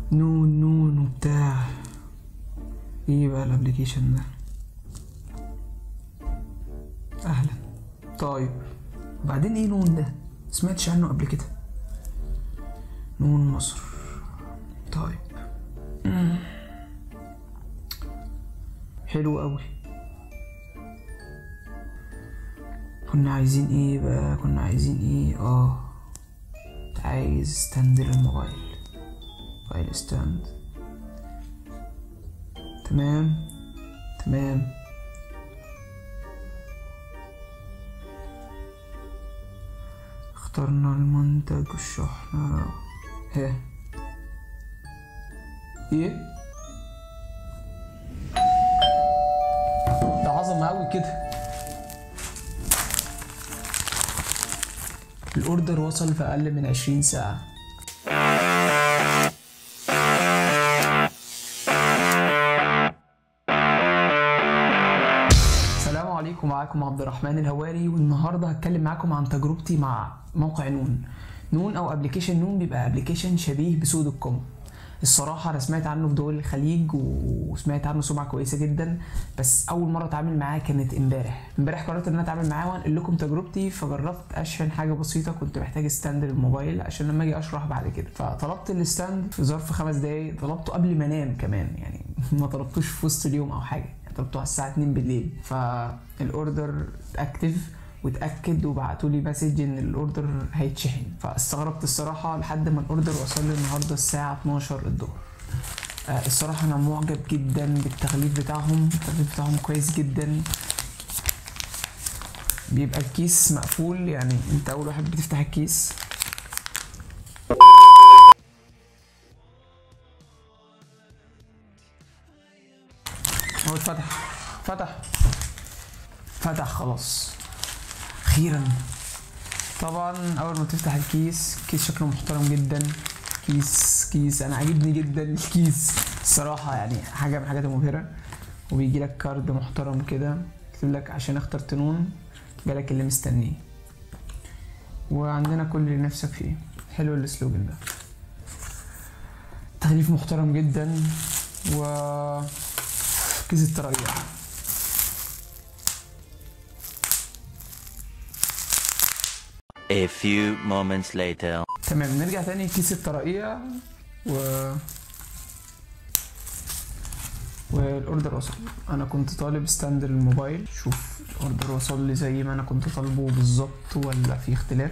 نون نون وبتاع ايه بقى الابليكيشن ده اهلا طيب وبعدين ايه نون ده سمعتش عنه قبل كده نون مصر طيب مم. حلو قوي كنا عايزين ايه بقى كنا عايزين ايه اه كنت عايز ستاند للموبايل موبايل ستاند تمام تمام اخترنا المنتج والشحنة ها ايه ده عظمة اوي كده الاوردر وصل في اقل من عشرين ساعة السلام عليكم معاكم عبد الرحمن الهواري والنهارده هتكلم معاكم عن تجربتي مع موقع نون نون او ابلكيشن نون بيبقى ابلكيشن شبيه بسو دوت كوم الصراحة أنا سمعت عنه في دول الخليج وسمعت عنه سمعة كويسة جدا بس أول مرة أتعامل معاه كانت امبارح، امبارح قررت إن أنا أتعامل معاه وأنقل لكم تجربتي فجربت أشحن حاجة بسيطة كنت محتاج ستاند للموبايل عشان لما أجي أشرح بعد كده، فطلبت الستاند في ظرف خمس دقايق طلبته قبل ما أنام كمان يعني ما طلبتوش في وسط اليوم أو حاجة، يعني طلبته على الساعة 2 بالليل، فالأوردر أكتف واتاكد وبعتوا لي مسج ان الاوردر هيتشحن فاستغربت الصراحه لحد ما الاوردر وصل لي النهارده الساعه 12 الظهر آه الصراحه انا معجب جدا بالتغليف بتاعهم التغليف بتاعهم كويس جدا بيبقى الكيس مقفول يعني انت اول واحد بتفتح الكيس هو اتفتح فتح فتح خلاص اخيرا طبعا اول ما تفتح الكيس الكيس شكله محترم جدا كيس كيس انا عاجبني جدا الكيس الصراحه يعني حاجه من الحاجات المبهره وبيجي لك كارد محترم كده يكتب لك عشان اخترت نون جالك اللي مستنيه وعندنا كل اللي نفسك فيه حلو السلوجن ده تغليف محترم جدا و كيس التريح A few moments later. تمام نرجع تاني كيس الطرقية و والاوردر وصل انا كنت طالب ستاند للموبايل شوف الاوردر وصل لي زي ما انا كنت طالبه بالظبط ولا في اختلاف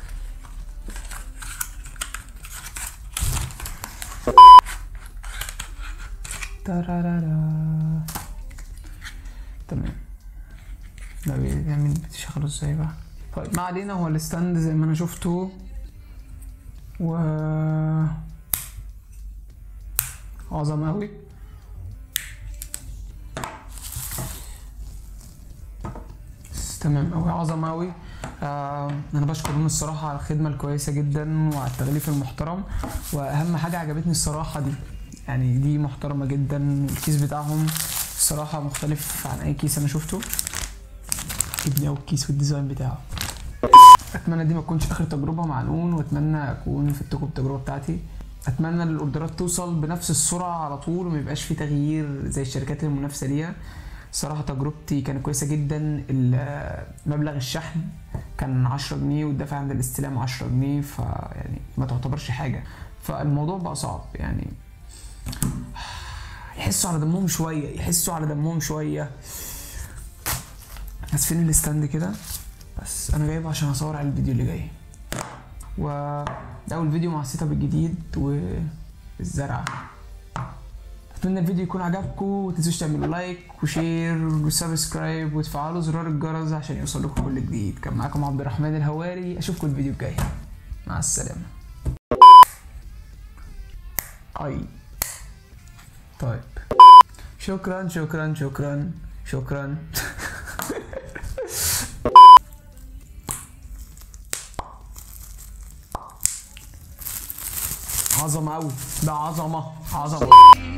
ترارارا. تمام ده بيعمل بتشغله ازاي بقى طيب ما علينا هو الستاند زي ما انا شفته و عظم اوي تمام اوي عظم اوي آه انا بشكرهم الصراحه على الخدمه الكويسه جدا وعلى التغليف المحترم واهم حاجه عجبتني الصراحه دي يعني دي محترمه جدا الكيس بتاعهم الصراحه مختلف عن اي كيس انا شفته عجبني اوي الكيس والديزاين بتاعه اتمنى دي ما تكونش اخر تجربه مع نون واتمنى اكون فدتكم بالتجربه بتاعتي اتمنى ان الاوردرات توصل بنفس السرعه على طول وما يبقاش في تغيير زي الشركات المنافسه ليها الصراحه تجربتي كانت كويسه جدا ال- مبلغ الشحن كان 10 جنيه والدفع عند الاستلام 10 جنيه فيعني ما تعتبرش حاجه فالموضوع بقى صعب يعني يحسوا على دمهم شويه يحسوا على دمهم شويه بس فين الستاند كده بس انا جايبه عشان اصور على الفيديو اللي جاي و ده اول فيديو مع السيت اب الجديد والزرع اتمنى الفيديو يكون عجبكم وتنسوش تعملوا لايك وشير وسبسكرايب وتفعلوا زرار الجرس عشان يوصل لكم كل جديد كان معاكم عبد الرحمن الهواري اشوفكم الفيديو الجاي مع السلامه اي طيب شكرا شكرا شكرا شكرا عظمه قوي ده عظمه عظمه